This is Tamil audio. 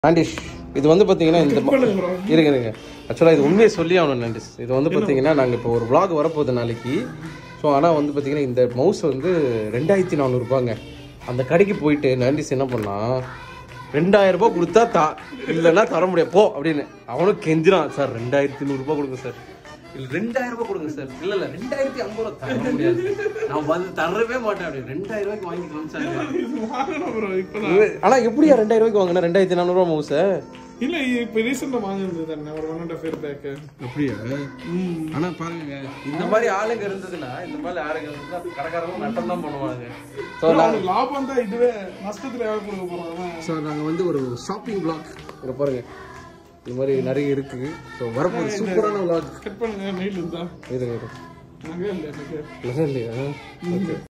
நாண்டிஷ் இது வந்து பார்த்தீங்கன்னா இந்த ம- பண்ணுங்க bro. இருங்க இருங்க ஆக்சுவலாக இது உண்மையை சொல்லி ஆகணும் நாண்டிஷ் இது வந்து பார்த்தீங்கன்னா நாங்கள் இப்போ ஒரு vlog வரப்போகுது நாளைக்கு ஸோ ஆனால் வந்து பார்த்தீங்கன்னா இந்த மவுஸ் வந்து ரெண்டாயிரத்தி நானூறுபாங்க அந்த கடைக்கு போயிட்டு நாண்டிஸ் என்ன பண்ணா ரெண்டாயிரம் ரூபாய் கொடுத்தா தா இல்லைன்னா தர முடியாது போ அப்படின்னு அவனும் கெஞ்சிரான் சார் ரெண்டாயிரத்தி நூறுரூபா கொடுங்க சார் இல்லை ரெண்டாயிரம் ரூபாய் கொடுங்க சார் இல்லை இல்லை ரெண்டாயிரத்தி ஐம்பது ரூபா தர முடியாது நான் வந்து தரவே மாட்டேன் அப்படி ரெண்டாயிரம் ரூபாய்க்கு வாங்கிக்கலாம் சார் இது வாங்கணும் bro. இப்பதான். ஆனா எப்படியா ரெண்டாயிரம் ரூபாய்க்கு வாங்கினா ரெண்டாயிரத்தி நானூறுபா மவுஸை இல்ல இப்ப ரீசெண்டா வாங்கினது தானே ஒரு one and half year back அப்படியா ஆனா பாருங்க இந்த மாதிரி ஆளுங்க இருந்ததுன்னா இந்த மாதிரி ஆளுங்க இருந்தா கடைக்காரங்க நட்டம் தான் பண்ணுவாங்க ஸோ அவனுக்கு லாபம் தான் இதுவே நஷ்டத்துல யாரும் கொடுக்க போறாங்க ஸோ நாங்கள் வந்து ஒரு ஷாப்பிங் பிளாக் இங்க பாருங்க இது மாதிரி நிறைய இருக்கு ஸோ வரப்போகுது சூப்பரான vlog கட் பண்ணுங்க மெயில் இருந்தா இருங்க இருங்க நகை இல்லை எனக்கு இல்லையா ஓகே